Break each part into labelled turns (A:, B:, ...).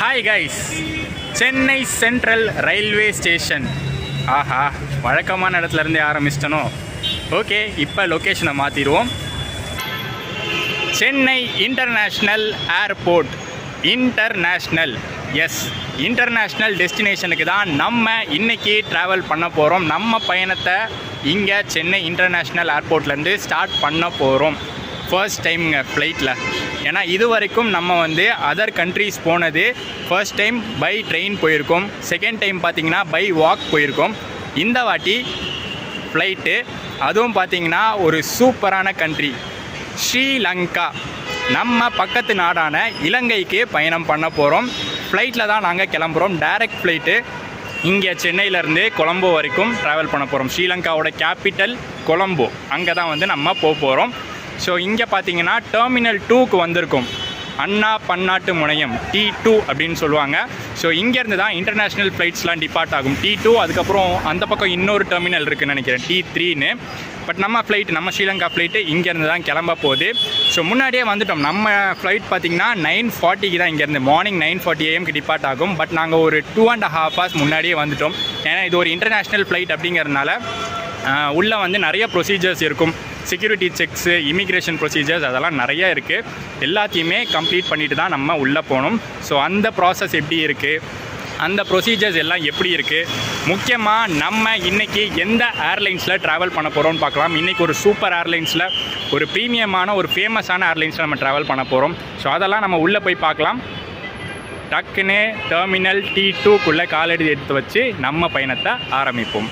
A: Hi guys Chennai central railway station ஆஹா வழக்கமான இடத்துல இருந்தே ஆரம்பிச்சிட்டனோ ஓகே இப்போ லொக்கேஷனை மாற்றிடுவோம் Chennai international airport international yes international டெஸ்டினேஷனுக்கு தான் நம்ம இன்னைக்கு ட்ராவல் பண்ண போகிறோம் நம்ம பயணத்தை இங்கே சென்னை இன்டர்நேஷ்னல் ஏர்போர்ட்லேருந்து ஸ்டார்ட் பண்ண போகிறோம் ஃபர்ஸ்ட் டைம்ங்க ஃப்ளைட்டில் ஏன்னா இது வரைக்கும் நம்ம வந்து அதர் கண்ட்ரீஸ் போனது ஃபர்ஸ்ட் டைம் பை ட்ரெயின் போயிருக்கோம் செகண்ட் டைம் பார்த்தீங்கன்னா பை வாக் போயிருக்கோம் இந்த வாட்டி ஃப்ளைட்டு அதுவும் பார்த்தீங்கன்னா ஒரு சூப்பரான கண்ட்ரி ஸ்ரீலங்கா நம்ம பக்கத்து நாடான இலங்கைக்கு பயணம் பண்ண போகிறோம் ஃப்ளைட்டில் தான் நாங்கள் கிளம்புறோம் டைரக்ட் ஃப்ளைட்டு இங்கே சென்னையிலேருந்து கொலம்போ வரைக்கும் ட்ராவல் பண்ண போகிறோம் ஸ்ரீலங்காவோட கேபிட்டல் கொலம்போ அங்கே தான் வந்து நம்ம போக போகிறோம் ஸோ இங்கே பார்த்தீங்கன்னா டெர்மினல் டூக்கு வந்திருக்கும் அண்ணா பன்னாட்டு முனையம் டி டூ அப்படின்னு சொல்லுவாங்க ஸோ இங்கேருந்து தான் இன்டர்நேஷ்னல் ஃப்ளைட்ஸ்லாம் டிபார்ட் ஆகும் டி டூ அதுக்கப்புறம் அந்த பக்கம் இன்னொரு டெர்மினல் இருக்குன்னு நினைக்கிறேன் டி த்ரீன்னு பட் நம்ம ஃப்ளைட் நம்ம ஸ்ரீலங்கா ஃப்ளைட்டு இங்கேருந்து தான் கிளம்ப போகுது ஸோ முன்னாடியே வந்துட்டோம் நம்ம ஃப்ளைட் பார்த்தீங்கன்னா நைன் ஃபார்ட்டிக்கு தான் இங்கேருந்து மார்னிங் நைன் ஃபார்ட்டி ஏஎம்க்கு டிபார்ட் ஆகும் பட் நாங்கள் ஒரு டூ அண்ட் ஹாஃப் ஹவர்ஸ் முன்னாடியே வந்துட்டோம் ஏன்னா இது ஒரு இன்டர்நேஷ்னல் ஃப்ளைட் அப்படிங்கிறதுனால உள்ளே வந்து நிறைய ப்ரொசீஜர்ஸ் இருக்கும் செக்யூரிட்டி செக்ஸு இமிக்ரேஷன் ப்ரொசீஜர்ஸ் அதெல்லாம் நிறைய இருக்குது எல்லாத்தையுமே கம்ப்ளீட் பண்ணிட்டு தான் நம்ம உள்ளே போகணும் ஸோ அந்த ப்ராசஸ் எப்படி இருக்குது அந்த ப்ரொசீஜர்ஸ் எல்லாம் எப்படி இருக்குது முக்கியமாக நம்ம இன்றைக்கி எந்த ஏர்லைன்ஸில் ட்ராவல் பண்ண போகிறோம்னு பார்க்கலாம் இன்றைக்கி ஒரு சூப்பர் ஏர்லைன்ஸில் ஒரு ப்ரீமியமான ஒரு ஃபேமஸான ஏர்லைன்ஸில் நம்ம ட்ராவல் பண்ண போகிறோம் ஸோ அதெல்லாம் நம்ம உள்ளே போய் பார்க்கலாம் டக்குன்னு டெர்மினல் டி டூக்குள்ளே காலடி எடுத்து வச்சு நம்ம பயணத்தை ஆரம்பிப்போம்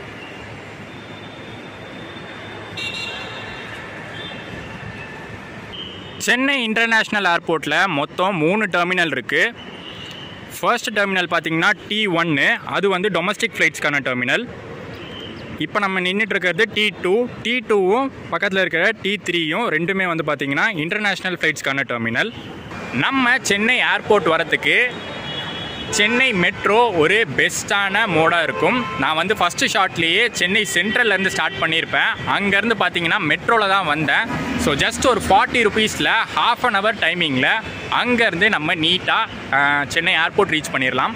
A: சென்னை இன்டர்நேஷ்னல் ஏர்போர்ட்டில் மொத்தம் மூணு டெர்மினல் இருக்குது ஃபர்ஸ்ட் டெர்மினல் பார்த்தீங்கன்னா டி ஒன்று அது வந்து டொமஸ்டிக் ஃப்ளைட்ஸ்க்கான டெர்மினல் இப்போ நம்ம நின்றுட்டு இருக்கிறது டி டூ டி டூவும் பக்கத்தில் இருக்கிற டி த்ரீயும் ரெண்டுமே வந்து பார்த்திங்கன்னா இன்டர்நேஷ்னல் ஃப்ளைட்ஸ்க்கான டெர்மினல் நம்ம சென்னை ஏர்போர்ட் வரத்துக்கு சென்னை மெட்ரோ ஒரு பெஸ்ட்டான மோடாக இருக்கும் நான் வந்து ஃபஸ்ட்டு ஷார்ட்லேயே சென்னை சென்ட்ரல்லேருந்து ஸ்டார்ட் பண்ணியிருப்பேன் அங்கேருந்து பார்த்தீங்கன்னா மெட்ரோவில் தான் வந்தேன் ஸோ ஜஸ்ட் ஒரு ஃபார்ட்டி ருபீஸில் ஹாஃப் அன் ஹவர் டைமிங்கில் அங்கேருந்து நம்ம நீட்டாக சென்னை ஏர்போர்ட் ரீச் பண்ணிடலாம்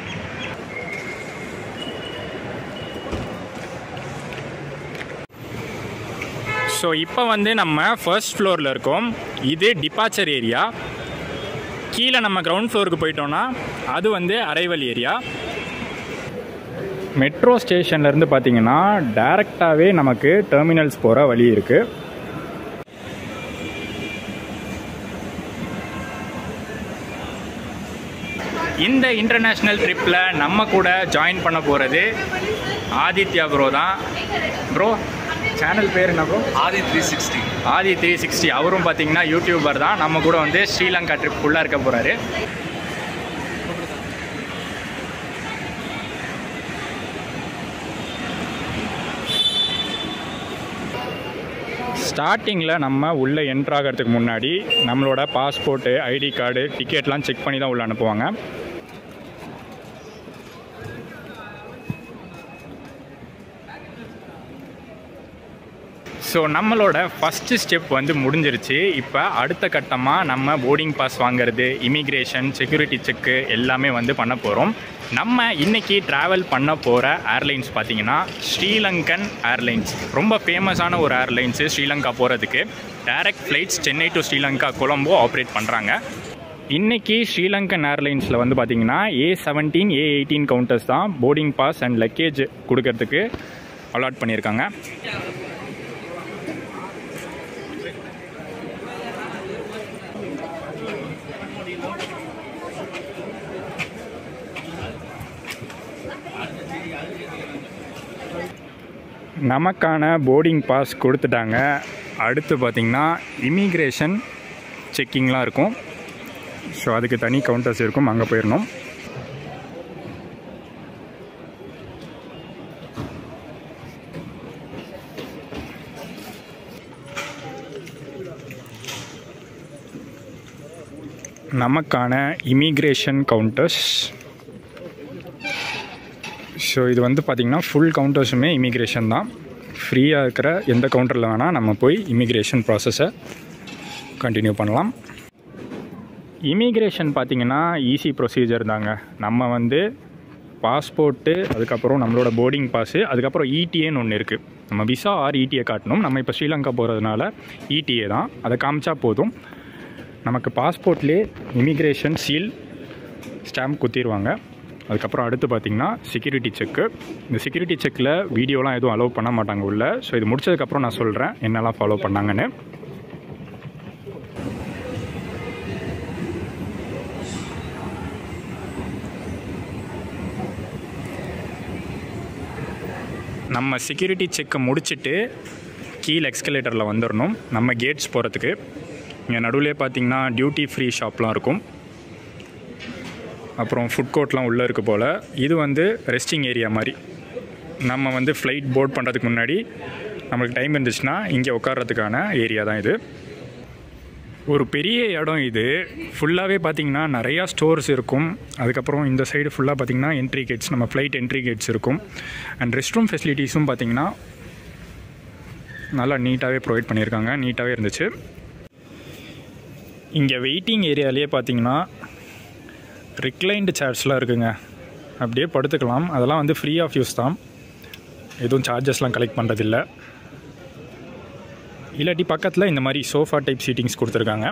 A: ஸோ இப்போ வந்து நம்ம ஃபர்ஸ்ட் ஃப்ளோரில் இருக்கோம் இது டிபார்ச்சர் ஏரியா கீழே நம்ம கிரவுண்ட் ஃப்ளோருக்கு போயிட்டோம்னா அது வந்து அரைவல் ஏரியா மெட்ரோ ஸ்டேஷன்லேருந்து பார்த்தீங்கன்னா டைரெக்டாகவே நமக்கு டெர்மினல்ஸ் போகிற வழி இருக்குது இந்த இன்டர்நேஷ்னல் ட்ரிப்பில் நம்ம கூட ஜாயின் பண்ண போகிறது ஆதித்யா ப்ரோ தான் ப்ரோ சேனல் பேர் என்ன bro
B: Adhi three sixty
A: Adhi three sixty அவரும் பார்த்தீங்கன்னா யூடியூபர் தான் நம்ம கூட வந்து ஸ்ரீலங்கா ட்ரிப் ஃபுல்லாக இருக்க போகிறாரு ஸ்டார்டிங்கில் நம்ம உள்ளே என்ட்ராகிறதுக்கு முன்னாடி நம்மளோட பாஸ்போர்ட்டு ஐடி கார்டு டிக்கெட்லாம் செக் பண்ணி தான் உள்ளே அனுப்புவாங்க ஸோ நம்மளோட ஃபஸ்ட்டு ஸ்டெப் வந்து முடிஞ்சிருச்சு இப்போ அடுத்த கட்டமாக நம்ம போர்டிங் பாஸ் வாங்குறது இமிக்ரேஷன் செக்யூரிட்டி செக்கு எல்லாமே வந்து பண்ண போகிறோம் நம்ம இன்றைக்கி ட்ராவல் பண்ண போகிற ஏர்லைன்ஸ் பார்த்தீங்கன்னா ஸ்ரீலங்கன் ஏர்லைன்ஸ் ரொம்ப ஃபேமஸான ஒரு ஏர்லைன்ஸு ஸ்ரீலங்கா போகிறதுக்கு direct flights Chennai to Sri Lanka Colombo operate பண்ணுறாங்க இன்றைக்கி ஸ்ரீலங்கன் ஏர்லைன்ஸில் வந்து பார்த்திங்கன்னா A seventeen A eighteen counters தான் போர்டிங் பாஸ் அண்ட் லக்கேஜ் கொடுக்கறதுக்கு அலாட் பண்ணியிருக்காங்க நமக்கான போர்டிங் பாஸ் கொடுத்துட்டாங்க அடுத்து பார்த்திங்கன்னா இமிக்ரேஷன் செக்கிங்லாம் இருக்கும் ஸோ அதுக்கு தனி கவுண்டர்ஸ் இருக்கும் அங்கே போயிடணும் நமக்கான இமிக்ரேஷன் கவுண்டர்ஸ் ஸோ இது வந்து பார்த்திங்கன்னா ஃபுல் கவுண்டர்ஸுமே இமிக்ரேஷன் தான் ஃப்ரீயாக இருக்கிற எந்த கவுண்டரில் வேணால் நம்ம போய் இமிக்ரேஷன் ப்ராசஸை கண்டினியூ பண்ணலாம் இமிக்ரேஷன் பார்த்தீங்கன்னா ஈஸி ப்ரொசீஜர் தாங்க நம்ம வந்து பாஸ்போர்ட்டு அதுக்கப்புறம் நம்மளோட போர்டிங் பாஸு அதுக்கப்புறம் இடிஏன்னு ஒன்று இருக்குது நம்ம விசா ஆர் இடிஏ காட்டணும் நம்ம இப்போ ஸ்ரீலங்கா போகிறதுனால இடிஏ தான் அதை காமிச்சா போதும் நமக்கு பாஸ்போர்ட்லேயே இமிக்ரேஷன் சீல் ஸ்டாம்ப் குத்திடுவாங்க அதுக்கப்புறம் அடுத்து பார்த்திங்கன்னா செக்யூரிட்டி செக்கு இந்த செக்யூரிட்டி செக்கில் வீடியோலாம் எதுவும் அலோவ் பண்ண மாட்டாங்க உள்ள ஸோ இது முடிச்சதுக்கப்புறம் நான் சொல்கிறேன் என்னெல்லாம் ஃபாலோ பண்ணாங்கன்னு நம்ம செக்யூரிட்டி செக்கை முடிச்சுட்டு கீழே எக்ஸ்கலேட்டரில் வந்துடணும் நம்ம கேட்ஸ் போகிறதுக்கு இங்கே நடுவில் பார்த்தீங்கன்னா டியூட்டி ஃப்ரீ ஷாப்லாம் இருக்கும் அப்புறம் ஃபுட் கோர்ட்லாம் உள்ளே இருக்குது போல் இது வந்து ரெஸ்டிங் ஏரியா மாதிரி நம்ம வந்து ஃப்ளைட் போர்ட் பண்ணுறதுக்கு முன்னாடி நம்மளுக்கு டைம் இருந்துச்சுன்னா இங்கே உட்கார்றதுக்கான ஏரியா தான் இது ஒரு பெரிய இடம் இது ஃபுல்லாகவே பார்த்தீங்கன்னா நிறையா ஸ்டோர்ஸ் இருக்கும் அதுக்கப்புறம் இந்த சைடு ஃபுல்லாக பார்த்தீங்கன்னா என்ட்ரி கேட்ஸ் நம்ம ஃப்ளைட் என்ட்ரி கேட்ஸ் இருக்கும் அண்ட் ரெஸ்ட் ரூம் ஃபெசிலிட்டிஸும் பார்த்தீங்கன்னா நல்லா நீட்டாகவே ப்ரொவைட் பண்ணியிருக்காங்க நீட்டாகவே இருந்துச்சு இங்கே வெயிட்டிங் ஏரியாலேயே பார்த்தீங்கன்னா ரிக்ளைன்டு சேர்ஸ்லாம் இருக்குங்க அப்படியே படுத்துக்கலாம் அதெல்லாம் வந்து ஃப்ரீ ஆஃப் யூஸ் தான் எதுவும் சார்ஜஸ்லாம் கலெக்ட் பண்ணுறதில்ல இல்லாட்டி பக்கத்தில் இந்த மாதிரி சோஃபா டைப் சீட்டிங்ஸ் கொடுத்துருக்காங்க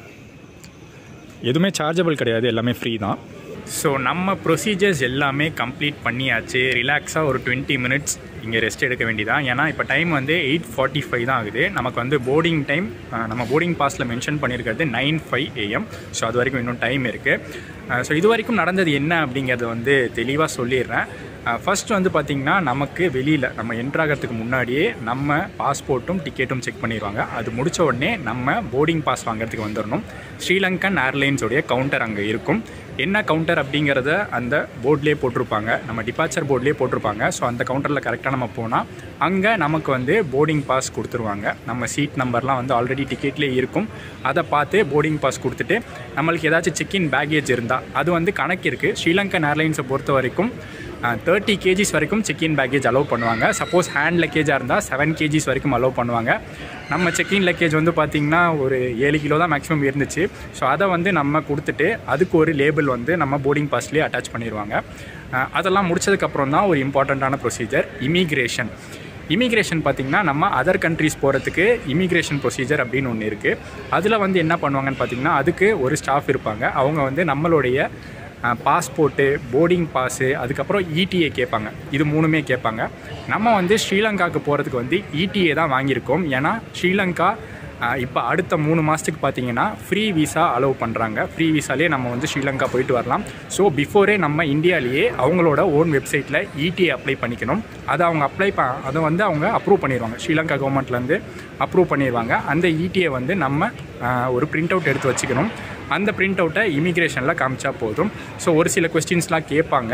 A: எதுவுமே சார்ஜபிள் கிடையாது எல்லாமே ஃப்ரீ தான் ஸோ நம்ம ப்ரொசீஜர்ஸ் எல்லாமே கம்ப்ளீட் பண்ணியாச்சு ரிலாக்ஸாக ஒரு டுவெண்ட்டி மினிட்ஸ் இங்கே ரெஸ்ட் எடுக்க வேண்டியதான் ஏன்னா இப்போ டைம் வந்து எயிட் ஃபார்ட்டி ஃபைவ் தான் ஆகுது நமக்கு வந்து போர்டிங் டைம் நம்ம போர்டிங் பாஸில் மென்ஷன் பண்ணியிருக்கிறது நைன் ஃபைவ் ஏஎம் ஸோ அது வரைக்கும் இன்னும் டைம் இருக்குது ஸோ இது வரைக்கும் நடந்தது என்ன அப்படிங்கிறத வந்து தெளிவாக சொல்லிடுறேன் ஃபர்ஸ்ட் வந்து பார்த்திங்கன்னா நமக்கு வெளியில் நம்ம என்ட்ராகிறதுக்கு முன்னாடியே நம்ம பாஸ்போர்ட்டும் டிக்கெட்டும் செக் பண்ணிடுவாங்க அது முடித்த உடனே நம்ம போர்டிங் பாஸ் வாங்குறதுக்கு வந்துடணும் ஸ்ரீலங்கன் ஏர்லைன்ஸோடைய கவுண்டர் அங்கே இருக்கும் என்ன கவுண்டர் அப்படிங்கிறத அந்த போர்ட்லேயே போட்டிருப்பாங்க நம்ம டிபார்ச்சர் போர்ட்லேயே போட்டிருப்பாங்க ஸோ அந்த கவுண்டரில் கரெக்டாக நம்ம போனால் அங்கே நமக்கு வந்து போர்டிங் பாஸ் கொடுத்துருவாங்க நம்ம சீட் நம்பர்லாம் வந்து ஆல்ரெடி டிக்கெட்லேயே இருக்கும் அதை பார்த்து போர்டிங் பாஸ் கொடுத்துட்டு நம்மளுக்கு ஏதாச்சும் செக்இன் பேகேஜ் இருந்தால் அது வந்து கணக்கு இருக்குது ஸ்ரீலங்கன் ஏர்லைன்ஸை பொறுத்த வரைக்கும் தேர்ட்டி கேஜிஸ் வரைக்கும் செக்இன் பேக்கேஜ் அலோவ் பண்ணுவாங்க சப்போஸ் ஹேண்ட் லக்கேஜாக இருந்தால் செவன் கேஜிஸ் வரைக்கும் அலோவ் பண்ணுவாங்க நம்ம செக்இன் லக்கேஜ் வந்து பார்த்திங்கன்னா ஒரு ஏழு கிலோ தான் மேக்ஸிமம் இருந்துச்சு ஸோ அதை வந்து நம்ம கொடுத்துட்டு அதுக்கு ஒரு லேபிள் வந்து நம்ம போர்டிங் பாஸ்லேயே அட்டாச் பண்ணிடுவாங்க அதெல்லாம் முடிச்சதுக்கப்புறம் தான் ஒரு இம்பார்ட்டண்ட்டான ப்ரொசீஜர் இமிக்ரேஷன் இமிக்ரேஷன் பார்த்திங்கன்னா நம்ம அதர் கண்ட்ரிஸ் போகிறதுக்கு இமிக்ரேஷன் ப்ரொசீஜர் அப்படின்னு ஒன்று இருக்குது அதில் வந்து என்ன பண்ணுவாங்கன்னு பார்த்திங்கன்னா அதுக்கு ஒரு ஸ்டாஃப் இருப்பாங்க அவங்க வந்து நம்மளுடைய பாஸ்போர்ட்டு போர்டிங் பாஸு அதுக்கப்புறம் இடிஏ கேட்பாங்க இது மூணுமே கேட்பாங்க நம்ம வந்து ஸ்ரீலங்காவுக்கு போகிறதுக்கு வந்து இடிஏ தான் வாங்கியிருக்கோம் ஏன்னா ஸ்ரீலங்கா இப்போ அடுத்த மூணு மாதத்துக்கு பார்த்தீங்கன்னா ஃப்ரீ விசா அலோவ் பண்ணுறாங்க ஃப்ரீ விசாலே நம்ம வந்து ஸ்ரீலங்கா போயிட்டு வரலாம் ஸோ பிஃபோரே நம்ம இந்தியாவிலேயே அவங்களோட ஓன் வெப்சைட்டில் இடிஏ அப்ளை பண்ணிக்கணும் அதை அவங்க அப்ளை ப அதை வந்து அவங்க அப்ரூவ் பண்ணிடுவாங்க ஸ்ரீலங்கா கவர்மெண்ட்லேருந்து அப்ரூவ் பண்ணிடுவாங்க அந்த இடிஏ வந்து நம்ம ஒரு பிரிண்ட் அவுட் எடுத்து வச்சுக்கணும் அந்த பிரிண்ட் அவுட்டை இமிக்ரேஷனில் காமிச்சா போதும் ஸோ ஒரு சில கொஸ்டின்ஸ்லாம் கேட்பாங்க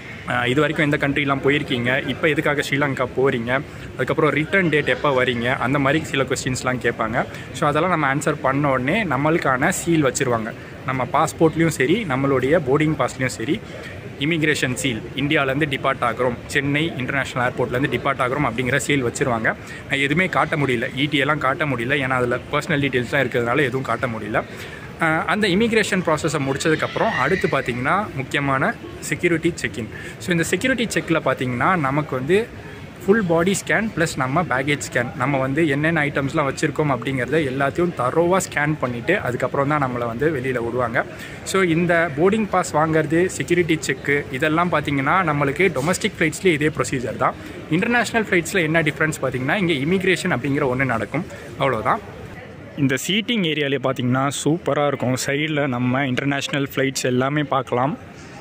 A: இது வரைக்கும் எந்த கண்ட்ரிலாம் போயிருக்கீங்க இப்போ எதுக்காக ஸ்ரீலங்கா போகிறீங்க அதுக்கப்புறம் ரிட்டர்ன் டேட் எப்போ வரீங்க அந்த மாதிரி சில கொஸ்டின்ஸ்லாம் கேட்பாங்க ஸோ அதெல்லாம் நம்ம ஆன்சர் பண்ண உடனே நம்மளுக்கான சீல் வச்சுருவாங்க நம்ம பாஸ்போர்ட்லேயும் சரி நம்மளுடைய போர்டிங் பாஸ்லேயும் சரி இமிக்ரேஷன் சீல் இந்தியாவிலேருந்து டிபார்ட் ஆகிறோம் சென்னை இன்டர்நேஷ்னல் ஏர்போர்ட்லேருந்து டிபார்ட் ஆகிறோம் அப்படிங்கிற சீல் வச்சுருவாங்க எதுவுமே காட்ட முடியல இடிஎல்லாம் காட்ட முடியல ஏன்னா அதில் பர்சனல் டீட்டெயில்ஸ்லாம் இருக்கிறதுனால எதுவும் காட்ட முடியல அந்த இமிக்ரேஷன் ப்ராசஸை முடிச்சதுக்கப்புறம் அடுத்து பார்த்திங்கன்னா முக்கியமான செக்யூரிட்டி செக்இன் ஸோ இந்த செக்யூரிட்டி செக்கில் பார்த்திங்கன்னா நமக்கு வந்து ஃபுல் பாடி ஸ்கேன் ப்ளஸ் நம்ம பேகேஜ் ஸ்கேன் நம்ம வந்து என்னென்ன ஐட்டம்ஸ்லாம் வச்சுருக்கோம் அப்படிங்கிறத எல்லாத்தையும் தரோவாக ஸ்கேன் பண்ணிவிட்டு அதுக்கப்புறம் தான் நம்மளை வந்து வெளியில் விடுவாங்க ஸோ இந்த போர்டிங் பாஸ் வாங்குறது செக்யூரிட்டி செக்கு இதெல்லாம் பார்த்திங்கன்னா நம்மளுக்கு டொமஸ்டிக் ஃப்ளைட்ஸ்லேயே இதே ப்ரொசீஜர் தான் இன்டர்நேஷ்னல் ஃப்ளைட்ஸில் என்ன டிஃப்ரென்ஸ் பார்த்திங்கன்னா இங்கே இமிக்ரேஷன் அப்படிங்கிற ஒன்று நடக்கும் அவ்வளோதான் இந்த சீட்டிங் ஏரியாலே பார்த்தீங்கன்னா சூப்பராக இருக்கும் சைடில் நம்ம இன்டர்நேஷ்னல் ஃப்ளைட்ஸ் எல்லாமே பார்க்கலாம்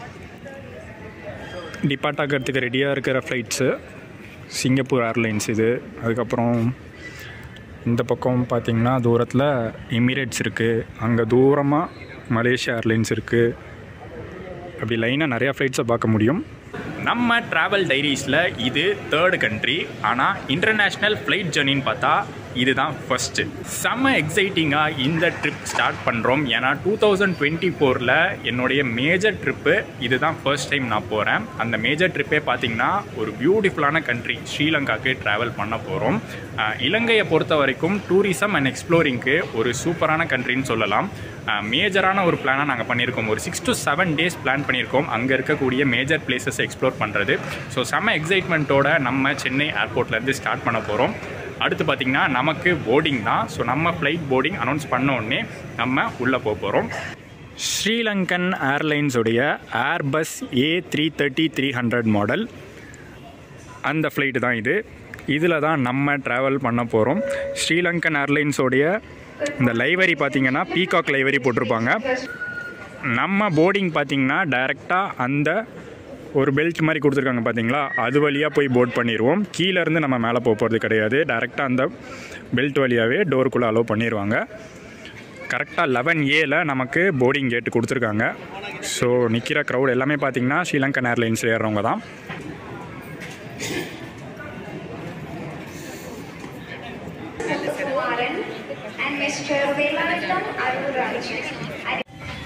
A: டிபார்ட் ஆகிறதுக்கு ரெடியாக இருக்கிற ஃப்ளைட்ஸு சிங்கப்பூர் ஏர்லைன்ஸ் இது அதுக்கப்புறம் இந்த பக்கம் பார்த்திங்கன்னா தூரத்தில் எமிரேட்ஸ் இருக்குது அங்கே தூரமாக மலேசியா ஏர்லைன்ஸ் இருக்குது அப்படி லைனாக நிறையா ஃப்ளைட்ஸை பார்க்க முடியும் நம்ம ட்ராவல் டைரிஸில் இது தேர்டு கண்ட்ரி ஆனால் இன்டர்நேஷ்னல் ஃப்ளைட் ஜர்னின்னு பார்த்தா இதுதான் ஃபர்ஸ்ட்டு செம்ம எக்ஸைட்டிங்காக இந்த ட்ரிப் ஸ்டார்ட் பண்ணுறோம் ஏன்னா டூ தௌசண்ட் டுவெண்ட்டி ஃபோரில் என்னுடைய மேஜர் ட்ரிப்பு இதுதான் ஃபர்ஸ்ட் டைம் நான் போகிறேன் அந்த மேஜர் ட்ரிப்பே பார்த்தீங்கன்னா ஒரு பியூட்டிஃபுல்லான கண்ட்ரி ஸ்ரீலங்காக்கு ட்ராவல் பண்ண போகிறோம் இலங்கையை பொறுத்த வரைக்கும் டூரிசம் அண்ட் எக்ஸ்ப்ளோரிங்க்கு ஒரு சூப்பரான கண்ட்ரின்னு சொல்லலாம் மேஜரான ஒரு பிளானாக நாங்கள் பண்ணியிருக்கோம் ஒரு six to seven days plan பண்ணியிருக்கோம் அங்கே இருக்கக்கூடிய மேஜர் பிளேசஸ் எக்ஸ்ப்ளோர் பண்ணுறது ஸோ செம்ம எக்ஸைட்மெண்ட்டோட நம்ம சென்னை ஏர்போர்ட்லேருந்து ஸ்டார்ட் பண்ண போகிறோம் அடுத்து பார்த்திங்கன்னா நமக்கு போர்டிங் தான் ஸோ நம்ம ஃப்ளைட் போர்டிங் அனௌன்ஸ் பண்ண உடனே நம்ம உள்ளே போக போகிறோம் ஸ்ரீலங்கன் ஏர்லைன்ஸுடைய Airbus A three thirty three hundred model அந்த ஃப்ளைட்டு தான் இது இதில் தான் நம்ம ட்ராவல் பண்ண போகிறோம் ஸ்ரீலங்கன் ஏர்லைன்ஸோடைய இந்த லைவரி பார்த்தீங்கன்னா பீகாக் லைவரி போட்டிருப்பாங்க நம்ம போர்டிங் பார்த்தீங்கன்னா டைரெக்டாக அந்த ஒரு பெல்ட் மாதிரி கொடுத்துருக்காங்க பார்த்தீங்களா அது வழியாக போய் போர்ட் பண்ணிடுவோம் கீழேருந்து நம்ம மேலே போக போகிறது கிடையாது டைரெக்டாக அந்த பெல்ட் வழியாகவே டோருக்குள்ளே அலோவ் பண்ணிடுவாங்க கரெக்டாக லெவன் ஏல நமக்கு போர்டிங் கேட்டு கொடுத்துருக்காங்க ஸோ நிற்கிற க்ரௌட் எல்லாமே பார்த்தீங்கன்னா ஸ்ரீலங்கன் ஏர்லைன்ஸ் ஏறுறவங்க தான்
B: Kumaran and Mr. Velanathan Aruraj.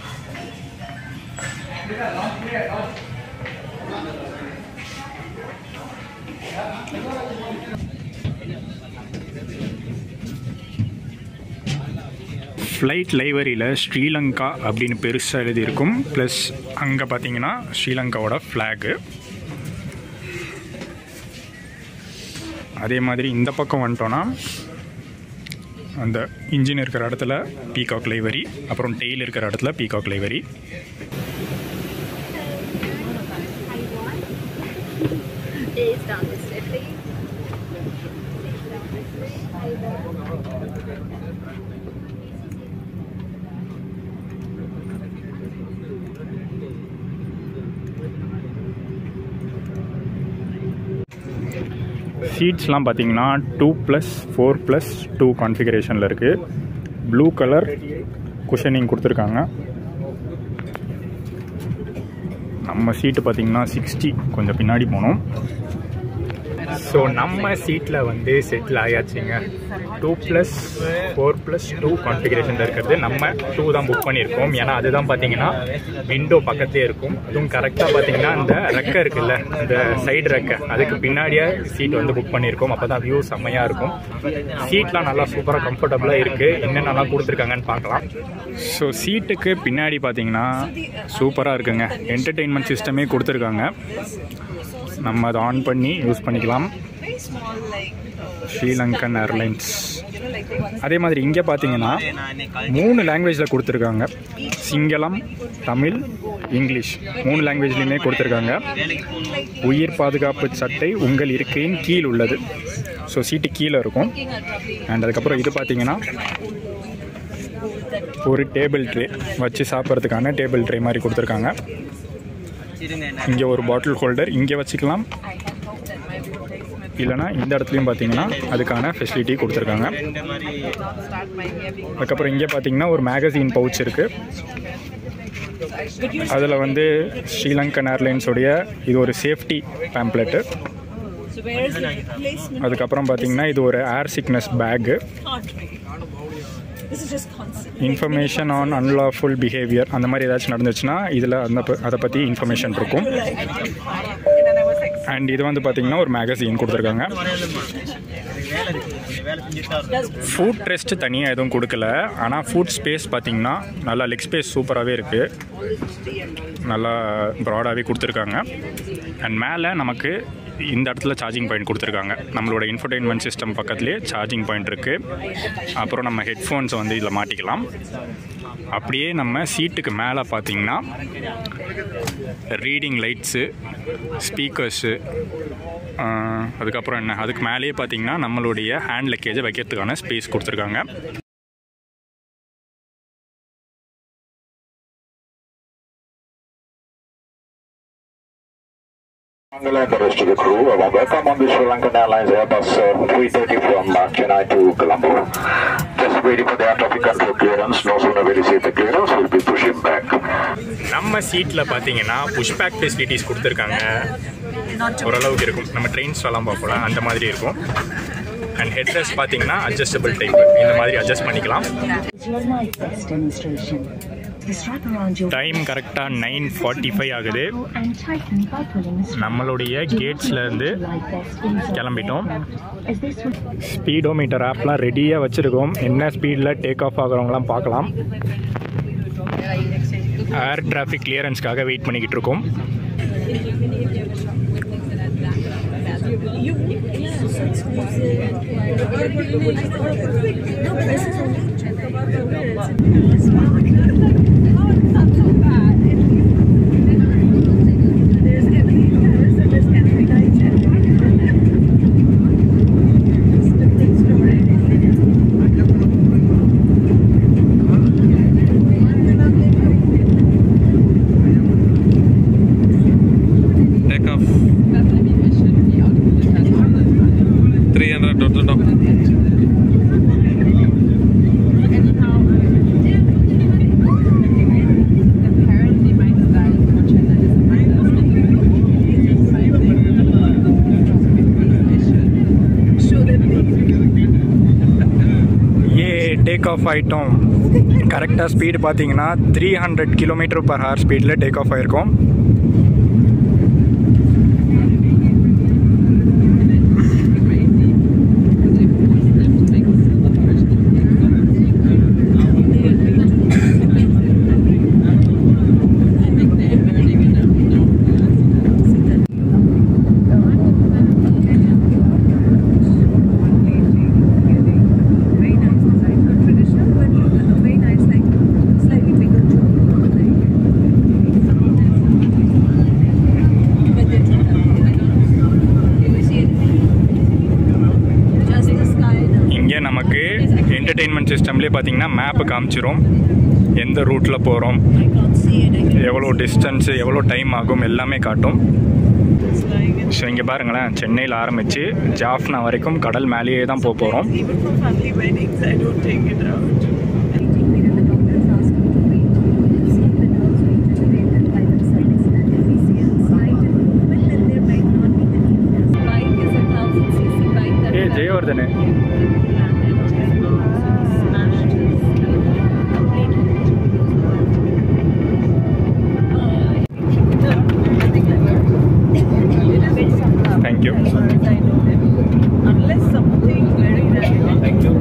A: Flight லைவரியில் ஸ்ரீலங்கா அப்படின்னு பெருசாக எழுதியிருக்கும் ப்ளஸ் அங்கே பார்த்தீங்கன்னா ஸ்ரீலங்காவோட ஃப்ளாகு அதே மாதிரி இந்த பக்கம் வந்துட்டோன்னா அந்த இன்ஜின் இருக்கிற இடத்துல பீகாக் லைவரி அப்புறம் டெய்ல் இருக்கிற இடத்துல peacock livery
B: Is down this way, please. Down this way.
A: சீட்ஸ்லாம் பார்த்தீங்கன்னா two plus four plus two கான்ஃபிகரேஷனில் இருக்குது ப்ளூ கலர் குஷனிங் கொடுத்துருக்காங்க நம்ம சீட்டு பார்த்தீங்கன்னா சிக்ஸ்டி கொஞ்சம் பின்னாடி போனோம் ஸோ நம்ம சீட்டில் வந்து செட்டில் ஆயாச்சுங்க two plus four plus two கான்ஃபிகரேஷனில் இருக்கிறது நம்ம டூ தான் புக் பண்ணியிருக்கோம் ஏன்னா அதுதான் பார்த்தீங்கன்னா விண்டோ பக்கத்தே இருக்கும் அதுவும் கரெக்டாக பார்த்தீங்கன்னா இந்த ரெக்கை இருக்குல்ல இந்த சைடு ரெக்கை அதுக்கு பின்னாடியே சீட் வந்து புக் பண்ணியிருக்கோம் அப்போ தான் வியூ செம்மையாக இருக்கும் சீட்லாம் நல்லா சூப்பராக கம்ஃபர்டபுளாக இருக்குது என்னென்னலாம் கொடுத்துருக்காங்கன்னு பார்க்கலாம் ஸோ சீட்டுக்கு பின்னாடி பார்த்தீங்கன்னா சூப்பராக இருக்குங்க என்டர்டெயின்மெண்ட் சிஸ்டமே கொடுத்துருக்காங்க நம்ம அதை ஆன் பண்ணி யூஸ் பண்ணிக்கலாம் ஸ்ரீலங்கன் ஏர்லைன்ஸ் அதே மாதிரி இங்கே பார்த்தீங்கன்னா மூணு லாங்குவேஜில் கொடுத்துருக்காங்க சிங்களம் தமிழ் இங்கிலீஷ் மூணு லாங்குவேஜ்லையுமே கொடுத்துருக்காங்க உயிர் பாதுகாப்பு சட்டை உங்கள் இருக்கையின் கீழ் உள்ளது ஸோ சீட்டு கீழே இருக்கும் அண்ட் அதுக்கப்புறம் இது பார்த்தீங்கன்னா ஒரு டேபிள் ட்ரே வச்சு சாப்பிட்றதுக்கான டேபிள் ட்ரே மாதிரி கொடுத்துருக்காங்க இங்கே ஒரு பாட்டில் ஹோல்டர் இங்கே வச்சுக்கலாம் இல்லைனா இந்த இடத்துலையும் பார்த்தீங்கன்னா அதுக்கான ஃபெசிலிட்டி கொடுத்துருக்காங்க அதுக்கப்புறம் இங்கே பார்த்தீங்கன்னா ஒரு மேகசின் பவுச் இருக்குது அதில் வந்து ஸ்ரீலங்கன் ஏர்லைன்ஸுடைய இது ஒரு safety pamphlet
C: So where is the replacement?
A: அதுக்கப்புறம் பார்த்தீங்கன்னா இது ஒரு air sickness bag
C: Can't wait. This is just constant.
A: Information on unlawful behaviour அந்த மாதிரி ஏதாச்சும் நடந்துச்சுன்னா இதில் அந்த ப- அதை பற்றி இன்ஃபர்மேஷன் இருக்கும்
C: And then I was like,
A: and இது வந்து பார்த்தீங்கன்னா ஒரு மேகசின் கொடுத்துருக்காங்க ஃபுட் ரெஸ்ட் தனியாக எதுவும் கொடுக்கல ஆனால் ஃபுட் ஸ்பேஸ் பார்த்தீங்கன்னா நல்லா லெக் ஸ்பேஸ் சூப்பராகவே இருக்குது நல்லா ப்ராடாகவே கொடுத்துருக்காங்க அண்ட் மேலே நமக்கு இந்த இடத்துல சார்ஜிங் பாயிண்ட் கொடுத்துருக்காங்க நம்மளோட இன்ஃபர்டெயின்மெண்ட் சிஸ்டம் பக்கத்துலேயே சார்ஜிங் பாயிண்ட் இருக்குது அப்புறம் நம்ம ஹெட்ஃபோன்ஸை வந்து இதில் மாட்டிக்கலாம் அப்படியே நம்ம சீட்டுக்கு மேலே பார்த்தீங்கன்னா ரீடிங் லைட்ஸு ஸ்பீக்கர்ஸு அதுக்கப்புறம் என்ன அதுக்கு மேலேயே பார்த்தீங்கன்னா நம்மளுடைய ஹேண்ட் லக்கேஜை வைக்கிறதுக்கான ஸ்பேஸ் கொடுத்துருக்காங்க
D: Mangala and the rest of the crew, a warm welcome on the Sri Lankan Airlines Airbus uh, 330 from uh, Chennai to Colombo. Just waiting for the air traffic control clearance. No sooner we receive the clearance, we'll be pushing back.
A: நம்ம சீட்டில் பார்த்தீங்கன்னா push back facilities கொடுத்துருக்காங்க ஓரளவுக்கு இருக்கும் நம்ம trains எல்லாம் பார்ப்போம் அந்த மாதிரி இருக்கும் அண்ட் ஹெட் ரெஸ்ட் பார்த்தீங்கன்னா அட்ஜஸ்டபிள் டைப் இந்த மாதிரி அட்ஜஸ்ட் பண்ணிக்கலாம்
E: is your life vest demonstration. The strap around your
A: time கரெக்டாக நைன் ஃபார்ட்டி ஃபைவ் ஆகுது
E: buckle and tighten by pulling the strap.
A: நம்மளுடைய கேட்ஸ்லேருந்து
E: Life vest inside
A: கிளம்பிட்டோம்.
E: the aircraft, as this will
A: speedometer ஆப்லாம் ரெடியாக வச்சுருக்கோம் என்ன ஸ்பீடில் டேக் ஆஃப் ஆகிறவங்களாம் பார்க்கலாம் ஏர் டிராஃபிக் கிளியரன்ஸ்க்காக வெயிட் பண்ணிக்கிட்டு இருக்கோம்
F: Take off. 300 total top.
A: ஏ டேக் ஆஃப் ஆகிட்டோம் கரெக்டாக ஸ்பீடு பார்த்தீங்கன்னா three hundred kilometre per hour ஸ்பீடில் டேக் ஆஃப் ஆகிருக்கோம் இங்கே நமக்கு என்டர்டெயின்மெண்ட் சிஸ்டம்லேயே பார்த்தீங்கன்னா மேப்பு காமிச்சிரும் எந்த ரூட்டில் போகிறோம் எவ்வளோ டிஸ்டன்ஸு எவ்வளோ டைம் ஆகும் எல்லாமே காட்டும் ஸோ இங்கே பாருங்களேன் சென்னையில் ஆரம்பித்து ஜாஃப்னா வரைக்கும் கடல் மேலேயே தான் போக போகிறோம்
C: Even for family weddings, I don't take it out.
A: ஏ ஜெயவர்தனு thank you
C: Unless something very radical.
A: Thank you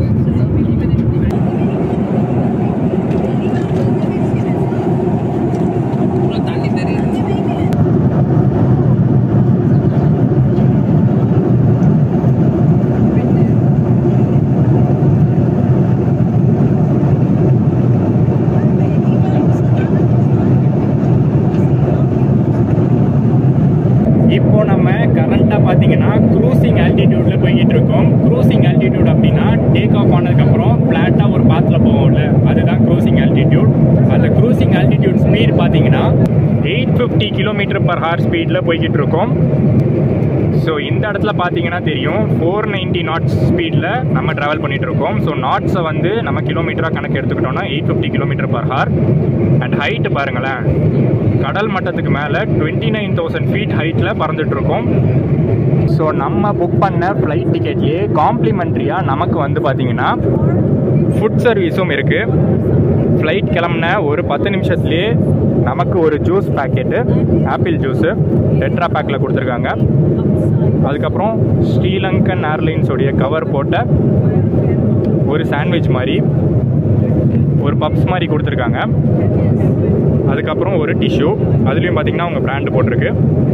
A: இப்போ நம்ம கரண்ட்டாக பார்த்தீங்கன்னா க்ரூசிங் ஆல்டிடியூட்ல போய்கிட்டு இருக்கோம் க்ரூசிங் ஆல்டிடியூட் அப்படின்னா டேக் ஆஃப் ஆனதுக்கப்புறம் ஃப்ளாட்டாக ஒரு பாத்தில் போவோம்ல அதுதான் க்ரூசிங் ஆல்டிடியூட் அந்த க்ரூசிங் ஆல்டிடியூட் ஸ்பீட் பார்த்தீங்கன்னா eight fifty kilometre per hour ஸ்பீடில் போய்கிட்டு இருக்கோம் ஸோ இந்த இடத்துல பார்த்தீங்கன்னா தெரியும் ஃபோர் நைன்ட்டி நாட்ஸ் ஸ்பீடில் நம்ம ட்ராவல் பண்ணிட்டு இருக்கோம் ஸோ நாட்ஸை வந்து நம்ம கிலோமீட்டராக கணக்கு எடுத்துக்கிட்டோம்னா eight fifty kilometre per hour and height பாருங்களேன் கடல் மட்டத்துக்கு மேலே டுவெண்ட்டி நைன் தௌசண்ட் ஃபீட் ஹைட்டில் பறந்துட்டு இருக்கோம் ஸோ நம்ம புக் பண்ண ஃப்ளைட் டிக்கெட்லேயே காம்ப்ளிமெண்ட்ரியாக நமக்கு வந்து பார்த்தீங்கன்னா ஃபுட் சர்வீஸும் இருக்குது ஃப்ளைட் கிளம்புன ஒரு பத்து நிமிஷத்துலேயே நமக்கு ஒரு juice packet apple juice tetra பேக்கில் கொடுத்துருக்காங்க அதுக்கப்புறம் ஸ்ரீலங்கன் ஏர்லைன்ஸோடைய கவர் போட்ட ஒரு சாண்ட்விச் மாதிரி ஒரு பப்ஸ் மாதிரி கொடுத்துருக்காங்க அதுக்கப்புறம் ஒரு டிஷ்யூ அதுலேயும் பார்த்தீங்கன்னா அவங்க பிராண்டு போட்டிருக்கு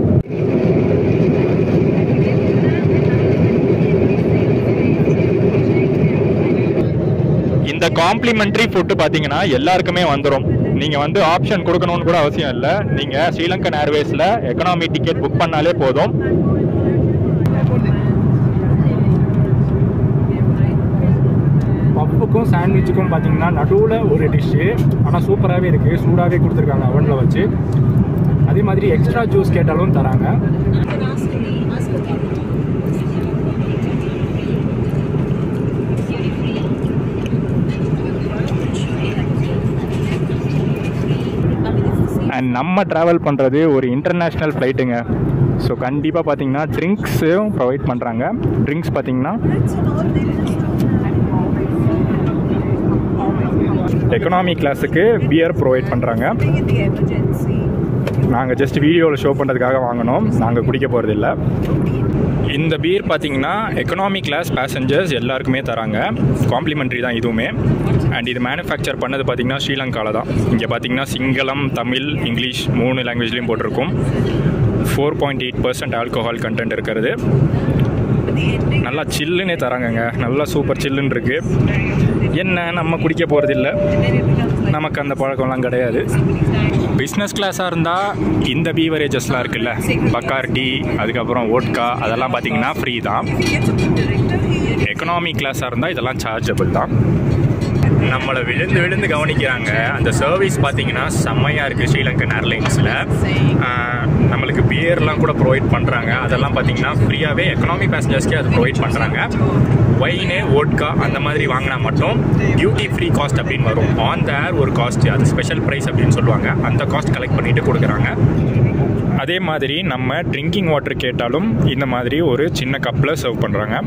A: இந்த காம்ப்ளிமெண்ட்ரி ஃபுட்டு பார்த்தீங்கன்னா எல்லாருக்குமே வந்துடும் நீங்கள் வந்து ஆப்ஷன் கொடுக்கணும்னு கூட அவசியம் இல்லை நீங்கள் ஸ்ரீலங்கன் ஏர்வேஸில் எக்கனாமி டிக்கெட் புக் பண்ணாலே போதும் பப்புக்கும் சாண்ட்விச்சுக்கும் பார்த்தீங்கன்னா நடுவில் ஒரு டிஷ்ஷு ஆனால் சூப்பராகவே இருக்குது சூடாகவே கொடுத்துருக்காங்க அவனில் வச்சு அதே மாதிரி எக்ஸ்ட்ரா ஜூஸ் கேட்டாலும் தராங்க அண்ட் நம்ம ட்ராவல் பண்ணுறது ஒரு இன்டர்நேஷ்னல் ஃப்ளைட்டுங்க ஸோ கண்டிப்பாக பார்த்தீங்கன்னா ட்ரிங்க்ஸும் ப்ரொவைட் பண்ணுறாங்க ட்ரிங்க்ஸ் பார்த்தீங்கன்னா எக்கனாமி கிளாஸுக்கு பியர் ப்ரொவைட் பண்ணுறாங்க
C: in the emergency.
A: நாங்கள் ஜஸ்ட் வீடியோவில் ஷோ பண்ணுறதுக்காக வாங்கினோம் நாங்கள் குடிக்க போகிறதில்ல இந்த பீர் பார்த்தீங்கன்னா எக்கனாமி கிளாஸ் பேசஞ்சர்ஸ் எல்லாருக்குமே தராங்க காம்ப்ளிமெண்ட்ரி தான் இதுவுமே அண்ட் இது மேனுஃபேக்சர் பண்ணது பார்த்தீங்கன்னா ஸ்ரீலங்காவில் தான் இங்கே பார்த்தீங்கன்னா சிங்களம் தமிழ் இங்கிலீஷ் மூணு லாங்குவேஜ்லேயும் போட்டிருக்கும் four point eight percent alcohol content இருக்கிறது நல்லா சில்லுன்னே தராங்கங்க நல்லா சூப்பர் சில்லுன்னு இருக்கு என்ன நம்ம குடிக்க போகிறதில்ல நமக்கு அந்த பழக்கம்லாம் கிடையாது பிஸ்னஸ் கிளாஸாக இருந்தால் இந்த பீவரேஜஸ்லாம் இருக்குல்ல பக்கார் டீ அதுக்கப்புறம் ஓட்கா அதெல்லாம் பார்த்தீங்கன்னா ஃப்ரீ தான் எக்கனாமி கிளாஸாக இருந்தால் இதெல்லாம் சார்ஜபிள் தான் நம்மளை விழுந்து விழுந்து கவனிக்கிறாங்க அந்த சர்வீஸ் பார்த்தீங்கன்னா செம்மையாக இருக்குது ஸ்ரீலங்கன் ஏர்லைன்ஸில் நம்மளுக்கு பியர்லாம் கூட ப்ரொவைட் பண்ணுறாங்க அதெல்லாம் பார்த்தீங்கன்னா ஃப்ரீயாகவே எக்கனாமி பேசஞ்சர்ஸ்க்கே அது ப்ரொவைட் பண்ணுறாங்க ஒயினு ஓட்கா அந்த மாதிரி வாங்கினா மட்டும் டியூட்டி ஃப்ரீ காஸ்ட் அப்படின்னு வரும் ஆன் த ஏர் ஒரு காஸ்ட் அது ஸ்பெஷல் ப்ரைஸ் அப்படின்னு சொல்லுவாங்க அந்த காஸ்ட் கலெக்ட் பண்ணிட்டு கொடுக்குறாங்க அதே மாதிரி நம்ம ட்ரிங்கிங் வாட்டர் கேட்டாலும் இந்த மாதிரி ஒரு சின்ன கப்பில் சர்வ் பண்ணுறாங்க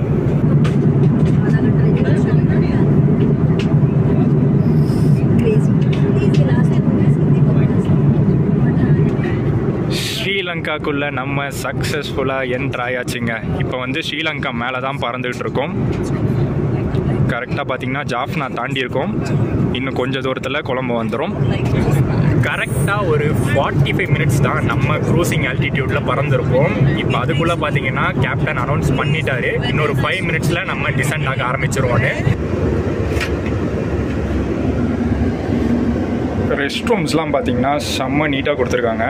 A: ஸ்ரீலங்காக்குள்ள நம்ம சக்ஸஸ்ஃபுல்லாக என்ட்ரு ஆயாச்சுங்க இப்போ வந்து ஸ்ரீலங்கா மேலே தான் பறந்துகிட்டு இருக்கோம் கரெக்டாக பார்த்தீங்கன்னா ஜாஃப்னா தாண்டி இருக்கோம் இன்னும் கொஞ்சம் தூரத்தில் கொழம்பு வந்துடும் கரெக்டாக ஒரு ஃபார்ட்டி ஃபைவ் மினிட்ஸ் தான் நம்ம க்ரூசிங் ஆல்டிடியூட்டில் பறந்துருப்போம் இப்போ அதுக்குள்ளே பார்த்தீங்கன்னா கேப்டன் அனௌன்ஸ் பண்ணிட்டாரு இன்னொரு ஃபைவ் மினிட்ஸில் நம்ம டிசென்ட் ஆக ஆரம்பிச்சிருவோன்னு ரெஸ்ட் ரூம்ஸ்லாம் பார்த்தீங்கன்னா செம்ம நீட்டாக கொடுத்துருக்காங்க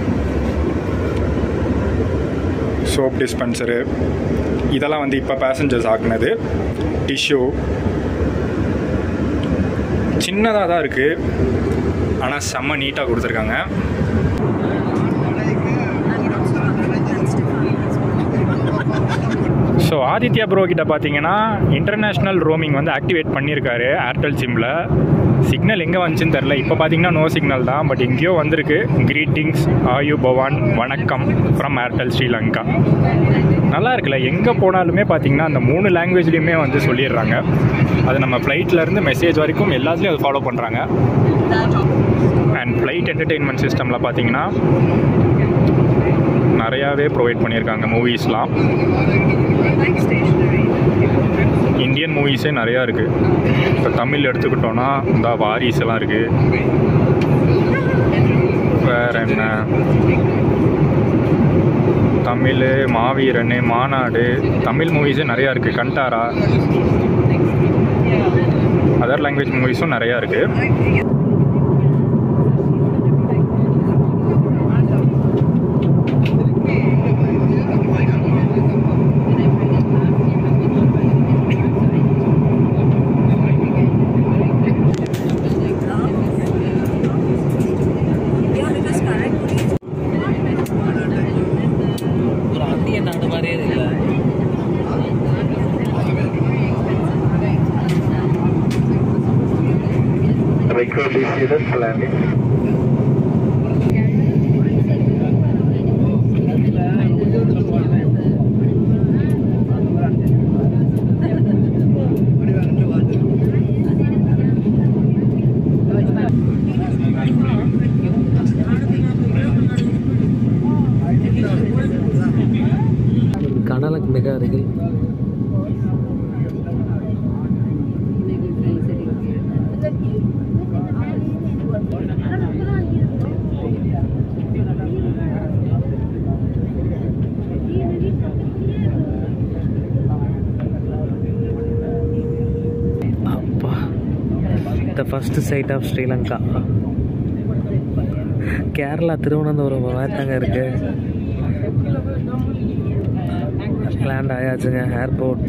A: சோப் டிஸ்பென்சரு இதெல்லாம் வந்து இப்போ பேசஞ்சர்ஸ் ஆக்குனது டிஷ்யூ சின்னதாக தான் இருக்குது ஆனால் செம்ம நீட்டாக கொடுத்துருக்காங்க ஸோ ஆதித்யா ப்ரோ கிட்ட பார்த்தீங்கன்னா இன்டர்நேஷ்னல் ரோமிங் வந்து ஆக்டிவேட் பண்ணியிருக்காரு ஏர்டெல் சிம்மில் சிக்னல் எங்கே வந்துச்சுன்னு தெரில இப்போ பார்த்தீங்கன்னா நோ சிக்னல் தான் பட் எங்கேயோ வந்திருக்கு கிரீட்டிங்ஸ் ஆயு பவான் வணக்கம் ஃப்ரம் ஏர்டெல் ஸ்ரீலங்கா நல்லா இருக்குல்ல எங்கே போனாலுமே பார்த்தீங்கன்னா அந்த மூணு லாங்குவேஜ்லேயுமே வந்து சொல்லிடுறாங்க அது நம்ம ஃப்ளைட்லேருந்து மெசேஜ் வரைக்கும் எல்லாத்துலேயும் அது ஃபாலோ பண்ணுறாங்க அண்ட் ஃப்ளைட் என்டர்டெயின்மெண்ட் சிஸ்டமில் பார்த்தீங்கன்னா நிறையாவே ப்ரொவைட் பண்ணியிருக்காங்க மூவிஸ்லாம் இந்தியன் மூவிஸே நிறையா இருக்குது இப்போ தமிழ் எடுத்துக்கிட்டோன்னா இந்த வாரிஸ் எல்லாம் இருக்குது வேற என்ன தமிழ் மாவீரன் மாநாடு தமிழ் மூவிஸே நிறையா இருக்குது கண்டாரா அதர் லாங்குவேஜ் மூவிஸும் நிறையா இருக்குது
G: ஒரு அந்திய நாடு மாதிரியே இல்லை
D: Record is seated, landing.
G: கடலுக்கு மிக அருகில் அப்பா the first side of Sri Lanka Kerala Thiruvananthapuram மாதிரி தாங்க இருக்கு லேண்ட் ஆயாச்சுங்க airport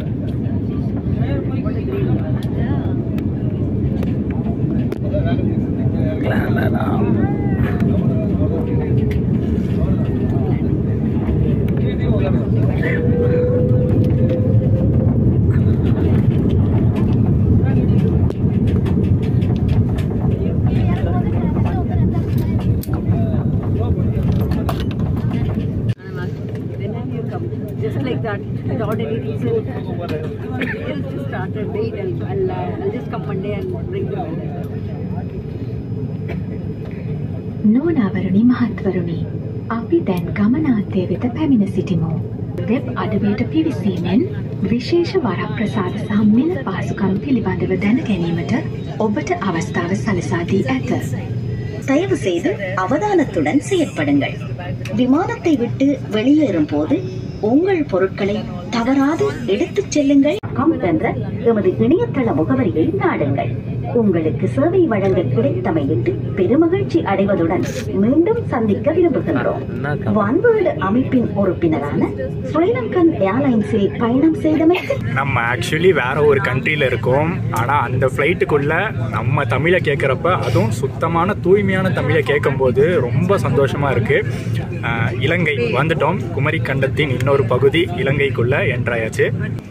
H: that without any reason. We'll just start and wait. I'll, I'll, uh, I'll just come one day and bring them.
E: නෝනාවරුණි මහත්වරුණි අපි දැන් ගමනාන්තය වෙත පැමිණ සිටිමු. වෙබ් අඩවියට පිවිසීමෙන් විශේෂ වරප්‍රසාද සහ මිල පහසුකම් පිළිබඳව දැන ගැනීමට ඔබට අවස්ථාව සලසා දී ඇත.
I: தயவு செய்து அவதானத்துடன் செயற்படுங்கள் விமானத்தை விட்டு வெளியேறும் போது உங்கள் பொருட்களை தவறாது எடுத்துச் செல்லுங்கள் கம் என்ற எமது இணையதள முகவரியை நாடுங்கள் உங்களுக்கு சேவை வழங்க கிடைத்தமையிட்டு பெருமகிழ்ச்சி அடைவதுடன் மீண்டும் சந்திக்க விரும்புகின்றோம் வான்வேடு அமைப்பின் உறுப்பினரான ஸ்ரீலங்கன் ஏர்லைன்ஸில் பயணம் செய்தமைக்கு
A: நம்ம ஆக்சுவலி வேற ஒரு கண்ட்ரியில் இருக்கோம் ஆனால் அந்த ஃப்ளைட்டுக்குள்ள நம்ம தமிழை கேட்குறப்ப அதுவும் சுத்தமான தூய்மையான தமிழை கேட்கும்போது ரொம்ப சந்தோஷமாக இருக்குது இலங்கை வந்துட்டோம் குமரி கண்டத்தின் இன்னொரு பகுதி இலங்கைக்குள்ள என்ட்ராயாச்சு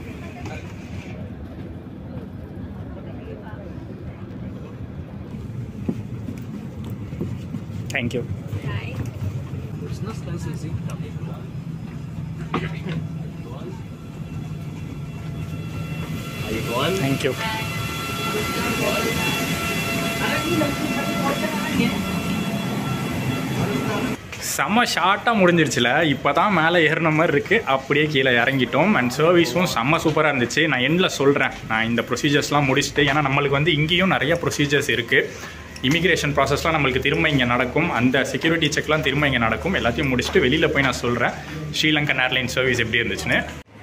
A: தேங்க்யூ தேங்க்யூ செம ஷார்ட்டாக முடிஞ்சிருச்சுல இப்போ தான் மேலே ஏறின மாதிரி இருக்குது அப்படியே கீழே இறங்கிட்டோம் அண்ட் சர்வீஸும் செம்ம சூப்பராக இருந்துச்சு நான் எண்டில் சொல்கிறேன் நான் இந்த ப்ரொசீஜர்ஸ்லாம் முடிச்சுட்டு ஏன்னா நம்மளுக்கு வந்து இங்கேயும் நிறைய ப்ரொசீஜர்ஸ் இருக்குது இமிக்ரேஷன் ப்ராசஸ்லாம் நம்மளுக்கு திரும்ப இங்கே நடக்கும் அந்த செக்யூரிட்டி செக்லாம் திரும்ப இங்கே நடக்கும் எல்லாத்தையும் முடிச்சுட்டு வெளியில் போய் நான் சொல்கிறேன் ஸ்ரீலங்கன் ஏர்லைன் சர்வீஸ் எப்படி இருந்துச்சுன்னு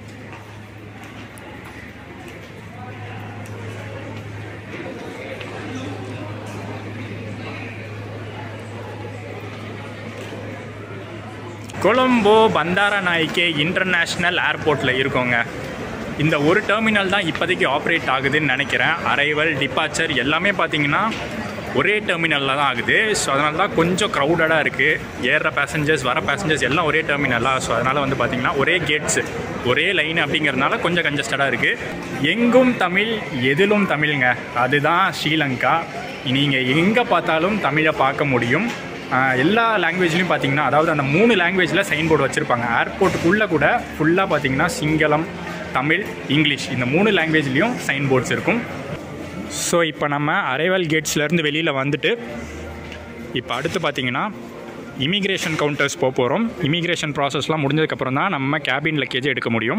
A: கொலம்போ பந்தாரா நாய்க்கே இன்டர்நேஷ்னல் ஏர்போர்ட்டில் இருக்கோங்க இந்த ஒரு டெர்மினல் தான் இப்போதைக்கு ஆப்ரேட் ஆகுதுன்னு நினைக்கிறேன் அரைவல் டிபார்ச்சர் எல்லாமே பார்த்தீங்கன்னா ஒரே டெர்மினலில் தான் ஆகுது ஸோ அதனால தான் கொஞ்சம் க்ரௌடடாக இருக்குது ஏறுற பேசஞ்சர்ஸ் வர பேசஞ்சர்ஸ் எல்லாம் ஒரே டெர்மினலாக ஸோ அதனால் வந்து பார்த்திங்கன்னா ஒரே கேட்ஸு ஒரே லைன் அப்படிங்கிறதுனால கொஞ்சம் கஞ்சஸ்டடாக இருக்குது எங்கும் தமிழ் எதிலும் தமிழுங்க அதுதான் ஸ்ரீலங்கா நீங்கள் எங்கே பார்த்தாலும் தமிழை பார்க்க முடியும் ஆஹ் எல்லா லாங்குவேஜ்லையும் பார்த்தீங்கன்னா அதாவது அந்த மூணு லாங்குவேஜில் சைன் போர்டு வச்சுருப்பாங்க ஏர்போர்ட்டுக்குள்ளே கூட ஃபுல்லாக பார்த்தீங்கன்னா சிங்களம் தமிழ் இங்கிலீஷ் இந்த மூணு லாங்குவேஜ்லேயும் சைன் போர்ட்ஸ் இருக்கும் ஸோ இப்போ நம்ம அரைவல் கேட்ஸ்லேருந்து வெளியில் வந்துட்டு இப்போ அடுத்து பார்த்தீங்கன்னா இமிக்ரேஷன் கவுண்டர்ஸ் போக போகிறோம் இமிக்ரேஷன் ப்ராசஸ்லாம் முடிஞ்சதுக்கப்புறம் தான் நம்ம கேபின் லக்கேஜை எடுக்க முடியும்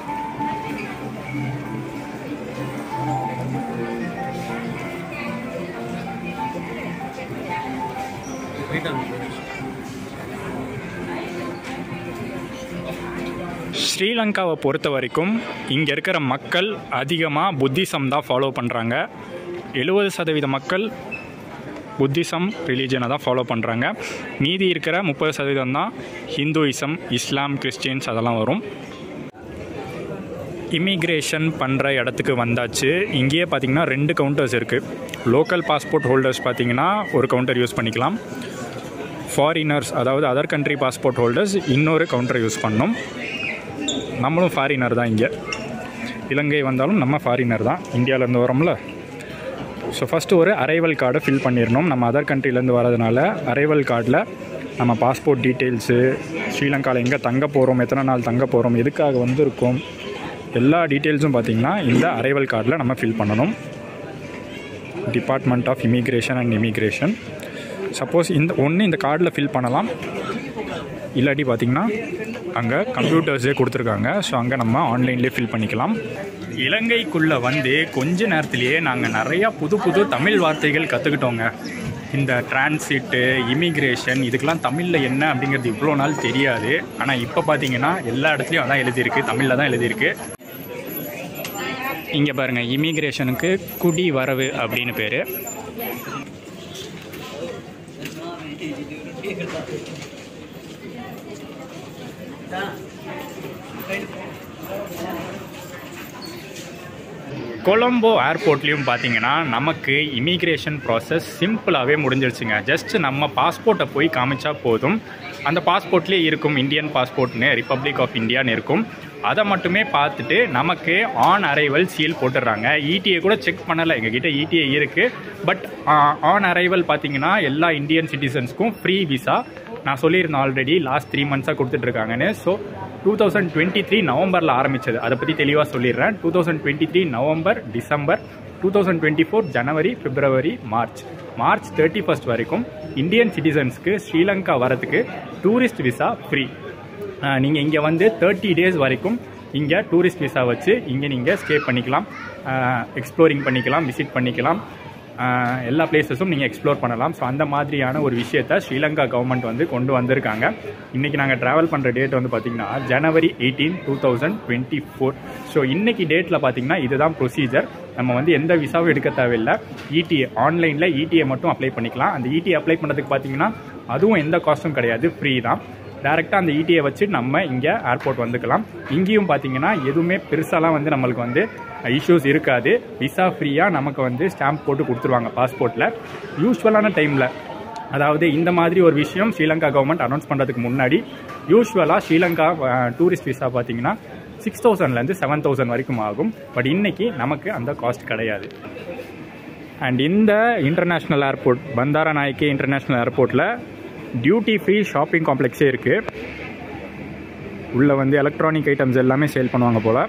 A: ஸ்ரீலங்காவை பொறுத்த வரைக்கும் இங்கே இருக்கிற மக்கள் அதிகமாக புத்திசம் தான் ஃபாலோ பண்ணுறாங்க எழுபது சதவீத மக்கள் புத்திசம் ரிலீஜனை தான் ஃபாலோ பண்ணுறாங்க மீதி இருக்கிற முப்பது சதவீதம் தான் ஹிந்துயிசம் இஸ்லாம் கிறிஸ்டியன்ஸ் அதெல்லாம் வரும் இமிக்ரேஷன் பண்ணுற இடத்துக்கு வந்தாச்சு இங்கேயே பார்த்தீங்கன்னா ரெண்டு கவுண்டர்ஸ் இருக்குது லோக்கல் பாஸ்போர்ட் ஹோல்டர்ஸ் பார்த்தீங்கன்னா ஒரு கவுண்டர் யூஸ் பண்ணிக்கலாம் ஃபாரினர்ஸ் அதாவது அதர் கண்ட்ரி பாஸ்போர்ட் ஹோல்டர்ஸ் இன்னொரு கவுண்டர் யூஸ் பண்ணணும் நம்மளும் ஃபாரினர் தான் இங்கே இலங்கை வந்தாலும் நம்ம ஃபாரினர் தான் இந்தியாவிலேருந்து வரோம்ல ஸோ ஃபஸ்ட்டு ஒரு அரைவல் கார்டை ஃபில் பண்ணிடணும் நம்ம அதர் கண்ட்ரிலேருந்து வரதுனால அரைவல் கார்டில் நம்ம பாஸ்போர்ட் டீட்டெயில்ஸு ஸ்ரீலங்காவில் எங்கே தங்க போகிறோம் எத்தனை நாள் தங்க போகிறோம் எதுக்காக வந்திருக்கோம் எல்லா டீட்டெயில்ஸும் பார்த்திங்கன்னா இந்த அரைவல் கார்டில் நம்ம ஃபில் பண்ணணும் department of immigration and immigration suppose இந்த ஒன்று இந்த கார்டில் ஃபில் பண்ணலாம் இல்லாட்டி பார்த்திங்கன்னா அங்கே கம்ப்யூட்டர்ஸே கொடுத்துருக்காங்க ஸோ அங்கே நம்ம ஆன்லைன்லேயே ஃபில் பண்ணிக்கலாம் இலங்கைக்குள்ளே வந்து கொஞ்ச நேரத்திலேயே நாங்கள் நிறையா புது புது தமிழ் வார்த்தைகள் கற்றுக்கிட்டோங்க இந்த டிரான்சிட்டு இமிக்ரேஷன் இதுக்கெல்லாம் தமிழில் என்ன அப்படிங்கிறது இவ்வளோ நாள் தெரியாது ஆனால் இப்போ பார்த்தீங்கன்னா எல்லா இடத்துலையும் அதான் எழுதியிருக்கு தமிழில் தான் எழுதியிருக்கு இங்கே பாருங்கள் இமிக்ரேஷனுக்கு குடி வரவு அப்படின்னு பேர் கொலம்போ ஏர்போர்ட்லேயும் பார்த்தீங்கன்னா நமக்கு இமிக்ரேஷன் ப்ராசஸ் சிம்பிளாகவே முடிஞ்சிருச்சுங்க ஜஸ்ட் நம்ம பாஸ்போர்ட்டை போய் காமிச்சா போதும் அந்த பாஸ்போர்ட்லேயே இருக்கும் இந்தியன் பாஸ்போர்ட்னு ரிப்பப்ளிக் ஆஃப் இந்தியான்னு இருக்கும் அதை மட்டுமே பார்த்துட்டு நமக்கு ஆன் அரைவல் சீல் போட்டுடுறாங்க இடிஏ கூட செக் பண்ணலை எங்ககிட்ட இடிஏ இருக்குது பட் ஆன் அரைவல் பார்த்தீங்கன்னா எல்லா இந்தியன் சிட்டிசன்ஸ்க்கும் ஃப்ரீ விசா நான் சொல்லியிருந்தேன் ஆல்ரெடி லாஸ்ட் த்ரீ மந்த்ஸாக கொடுத்துட்ருக்காங்கன்னு so two thousand twenty three நவம்பரில் ஆரம்பிச்சது அதை பற்றி தெளிவாக சொல்லிடுறேன் two thousand twenty three November December two thousand twenty four January February March March thirty first வரைக்கும் இந்தியன் சிட்டிசன்ஸ்க்கு ஸ்ரீலங்கா வரதுக்கு டூரிஸ்ட் விசா ஃப்ரீ நீங்கள் இங்கே வந்து தேர்ட்டி டேஸ் வரைக்கும் இங்கே டூரிஸ்ட் விசா வச்சு இங்கே நீங்கள் ஸ்டே பண்ணிக்கலாம் எக்ஸ்ப்ளோரிங் பண்ணிக்கலாம் விசிட் பண்ணிக்கலாம் ஆஹ் எல்லா பிளேசஸும் நீங்கள் எக்ஸ்ப்ளோர் பண்ணலாம் ஸோ அந்த மாதிரியான ஒரு விஷயத்த ஸ்ரீலங்கா கவர்மெண்ட் வந்து கொண்டு வந்திருக்காங்க இன்றைக்கி நாங்கள் ட்ராவல் பண்ணுற டேட் வந்து பார்த்திங்கன்னா January eighteen two thousand twenty four so இன்றைக்கி டேட்டில் பார்த்திங்கன்னா இதுதான் ப்ரொசீஜர் நம்ம வந்து எந்த விசாவும் எடுக்க தேவையில்லை இடிஏ ஆன்லைனில் இடிஏ மட்டும் அப்ளை பண்ணிக்கலாம் அந்த இடிஏ அப்ளை பண்ணுறதுக்கு பார்த்தீங்கன்னா அதுவும் எந்த காஸ்ட்டும் கிடையாது ஃப்ரீ தான் டேரெக்டாக அந்த இடியை வச்சு நம்ம இங்கே ஏர்போர்ட் வந்துக்கலாம் இங்கேயும் பார்த்தீங்கன்னா எதுவுமே பெருசாலாம் வந்து நம்மளுக்கு வந்து இஷ்யூஸ் இருக்காது விசா ஃப்ரீயாக நமக்கு வந்து ஸ்டாம்ப் போட்டு கொடுத்துருவாங்க பாஸ்போர்ட்டில் யூஸ்வலான டைமில் அதாவது இந்த மாதிரி ஒரு விஷயம் ஸ்ரீலங்கா கவர்மெண்ட் அனௌன்ஸ் பண்ணுறதுக்கு முன்னாடி யூஸ்வலாக ஸ்ரீலங்கா டூரிஸ்ட் விசா பார்த்தீங்கன்னா சிக்ஸ் தௌசண்ட்லேருந்து செவன் தௌசண்ட் வரைக்கும் ஆகும் பட் இன்னைக்கு நமக்கு அந்த காஸ்ட் கிடையாது அண்ட் இந்த international airport Bandaranaike international ஏர்போர்ட்டில் டியூட்டி ஃப்ரீ ஷாப்பிங் காம்ப்ளெக்ஸே இருக்குது உள்ளே வந்து எலக்ட்ரானிக் ஐட்டம்ஸ் எல்லாமே சேல் பண்ணுவாங்க போல்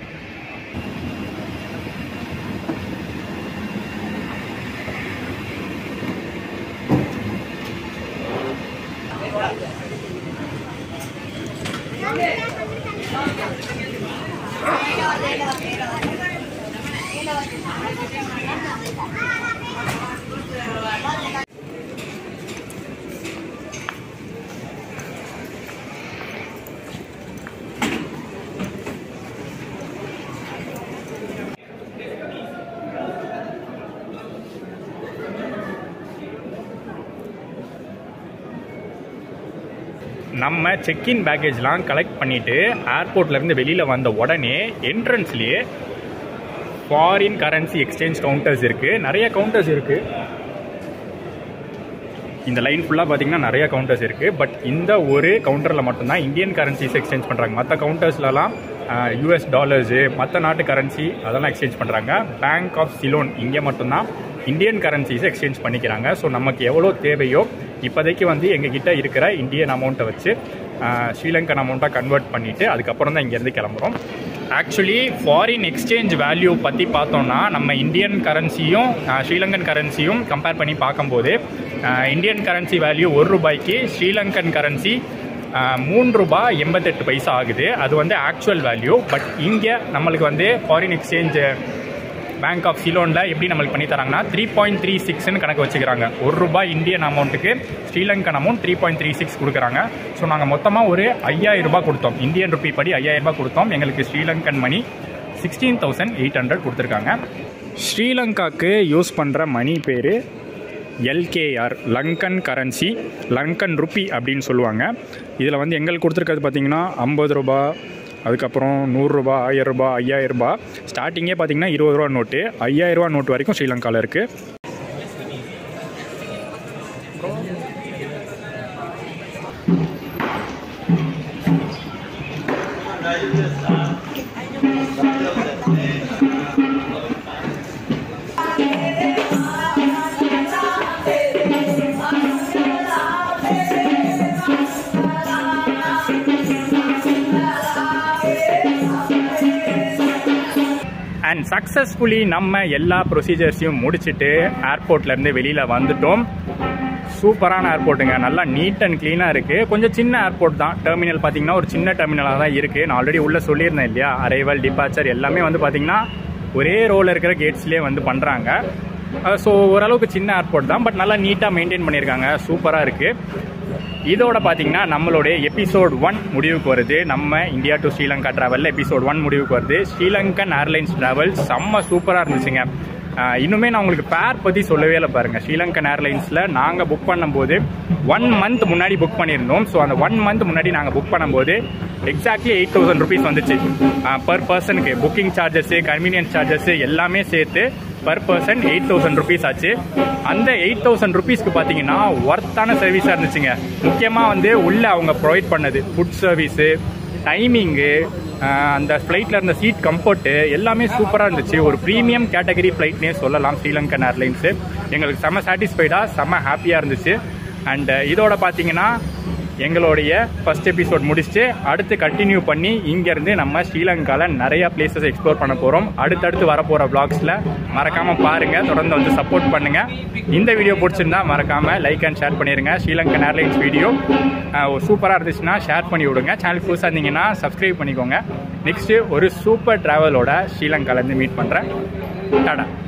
A: நம்ம செக்இன் பேக்கேஜ்லாம் கலெக்ட் பண்ணிவிட்டு ஏர்போர்ட்லேருந்து வெளியில் வந்த உடனே என்ட்ரன்ஸ்லேயே ஃபாரின் கரன்சி எக்ஸ்சேஞ்ச் கவுண்டர்ஸ் இருக்குது நிறைய கவுண்டர்ஸ் இருக்குது இந்த லைன் ஃபுல்லாக பார்த்தீங்கன்னா நிறைய கவுண்டர்ஸ் இருக்குது பட் இந்த ஒரு கவுண்டரில் மட்டும்தான் இந்தியன் கரன்சிஸ் எக்ஸ்சேஞ்ச் பண்ணுறாங்க மற்ற கவுண்டர்ஸ்லலாம் யூஎஸ் டாலர்ஸு மற்ற நாட்டு கரன்சி அதெல்லாம் எக்ஸ்சேஞ்ச் பண்ணுறாங்க பேங்க் ஆஃப் சிலோன் இங்கே மட்டும்தான் இந்தியன் கரன்சிஸை எக்ஸ்சேஞ்ச் பண்ணிக்கிறாங்க ஸோ நமக்கு எவ்வளோ தேவையோ இப்போதைக்கு வந்து எங்ககிட்ட இருக்கிற இந்தியன் அமௌண்ட்டை வச்சு ஆஹ், ஸ்ரீலங்கன் அமௌண்ட்டாக கன்வெர்ட் பண்ணிவிட்டு அதுக்கப்புறம் தான் இங்கேருந்து கிளம்புறோம் ஆக்சுவலி ஃபாரின் எக்ஸ்சேஞ்ச் வேல்யூ பற்றி பார்த்தோம்னா நம்ம இந்தியன் கரன்சியும் ஸ்ரீலங்கன் கரன்சியும் கம்பேர் பண்ணி பார்க்கும்போது ஆஹ், இந்தியன் கரன்சி வேல்யூ ஒரு ரூபாய்க்கு ஸ்ரீலங்கன் கரன்சி மூணு ரூபாய் எண்பத்தெட்டு பைசா ஆகுது அது வந்து ஆக்சுவல் வேல்யூ பட் இங்கே நம்மளுக்கு வந்து ஃபாரின் எக்ஸ்சேஞ்ச் பேங்க் ஆஃப் சிலோனில் எப்படி நம்மளுக்கு பண்ணி தராங்கன்னா த்ரீ பாயிண்ட் த்ரீ சிக்ஸ்னு கணக்கு வச்சுக்கிறாங்க ஒரு ரூபாய் இந்தியன் அமௌண்ட்டுக்கு Sri Lankan amount three point three six கொடுக்குறாங்க ஸோ நாங்கள் மொத்தமாக ஒரு ஐயாயிரம் ரூபாய் கொடுத்தோம் இந்தியன் ருபி படி ஐயாயிரம் ரூபாய் கொடுத்தோம் எங்களுக்கு Sri Lankan money sixteen thousand eight hundred கொடுத்துருக்காங்க ஸ்ரீலங்காக்கு யூஸ் பண்ணுற மணி பேர் LKR Lankan currency Lankan rupee அப்படின்னு சொல்லுவாங்க இதில் வந்து எங்களுக்கு கொடுத்துருக்கிறது பார்த்தீங்கன்னா ஐம்பது ரூபா அதுக்கப்புறம் நூறுரூபா ஆயிரம் ரூபாய் ஐயாயிரம் ரூபாய் ஸ்டார்டிங்கே பார்த்தீங்கன்னா இருபது ரூபா நோட்டு ஐயாயிரம் ரூபா நோட்டு வரைக்கும் ஸ்ரீலங்காவில் இருக்குது அண்ட் சக்ஸஸ்ஃபுல்லி நம்ம எல்லா ப்ரொசீஜர்ஸையும் முடிச்சுட்டு ஏர்போர்ட்லேருந்து வெளியில் வந்துட்டோம் சூப்பரான ஏர்போர்ட்டுங்க நல்லா நீட் அண்ட் க்ளீனாக இருக்குது கொஞ்சம் சின்ன ஏர்போர்ட் தான் டெர்மினல் பார்த்தீங்கன்னா ஒரு சின்ன டெர்மினலாக தான் இருக்குது நான் ஆல்ரெடி உள்ளே சொல்லியிருந்தேன் இல்லையா அரைவல் டிபார்ச்சர் எல்லாமே வந்து பார்த்தீங்கன்னா ஒரே ரோவில் இருக்கிற கேட்ஸ்லேயே வந்து பண்ணுறாங்க ஸோ ஓரளவுக்கு சின்ன ஏர்போர்ட் தான் பட் நல்லா நீட்டாக மெயின்டைன் பண்ணியிருக்காங்க சூப்பராக இருக்குது இதோட பார்த்தீங்கன்னா நம்மளுடைய எபிசோட் ஒன் முடிவுக்கு வருது நம்ம இந்தியா டு ஸ்ரீலங்கா ட்ராவலில் எபிசோட் ஒன் முடிவுக்கு வருது ஸ்ரீலங்கன் ஏர்லைன்ஸ் ட்ராவல் செம்ம சூப்பராக இருந்துச்சுங்க ஆஹ் இன்னுமே நான் உங்களுக்கு பேர் பற்றி சொல்லவே இல்லை பாருங்கள் ஸ்ரீலங்கன் ஏர்லைன்ஸில் நாங்கள் புக் பண்ணும்போது ஒன் மந்த் முன்னாடி புக் பண்ணியிருந்தோம் ஸோ அந்த ஒன் மந்த் முன்னாடி நாங்கள் புக் பண்ணும்போது எக்ஸாக்ட்லி எயிட் தௌசண்ட் ருபீஸ் வந்துச்சு பர் பர்சனுக்கு புக்கிங் சார்ஜஸ்ஸு கன்வீனியன்ஸ் சார்ஜஸ் எல்லாமே சேர்த்து per person eight thousand rupees ஆச்சு அந்த எயிட் தௌசண்ட் ருபீஸ்க்கு பார்த்தீங்கன்னா ஒர்த்தான சர்வீஸாக இருந்துச்சுங்க முக்கியமாக வந்து உள்ளே அவங்க ப்ரொவைட் பண்ணது ஃபுட் சர்வீஸு டைமிங்கு அந்த ஃப்ளைட்டில் இருந்த சீட் கம்ஃபர்ட்டு எல்லாமே சூப்பராக இருந்துச்சு ஒரு ப்ரீமியம் கேட்டகரி ஃப்ளைட்னே சொல்லலாம் ஸ்ரீலங்கன் ஏர்லைன்ஸு எங்களுக்கு செம்ம சாட்டிஸ்ஃபைடாக செம்ம ஹாப்பியாக இருந்துச்சு அண்ட் இதோட பார்த்தீங்கன்னா எங்களுடைய ஃபர்ஸ்ட் எபிசோட் முடிச்சுட்டு அடுத்து கண்டினியூ பண்ணி இங்கேருந்து நம்ம ஸ்ரீலங்காவில் நிறைய பிளேசஸ் எக்ஸ்ப்ளோர் பண்ண போகிறோம் அடுத்தடுத்து வரப்போகிற vlogsல மறக்காமல் பாருங்கள் தொடர்ந்து வந்து சப்போர்ட் பண்ணுங்கள் இந்த வீடியோ பிடிச்சிருந்தா மறக்காமல் லைக் அண்ட் ஷேர் பண்ணிடுங்க ஸ்ரீலங்கன் ஏர்லைன்ஸ் வீடியோ சூப்பராக இருந்துச்சுன்னா ஷேர் பண்ணி விடுங்க சேனல் புதுசாக இருந்தீங்கன்னா சப்ஸ்கிரைப் பண்ணிக்கோங்க நெக்ஸ்ட்டு ஒரு சூப்பர் ட்ராவலோட ஸ்ரீலங்காலேருந்து மீட் பண்ணுறேன் டாடா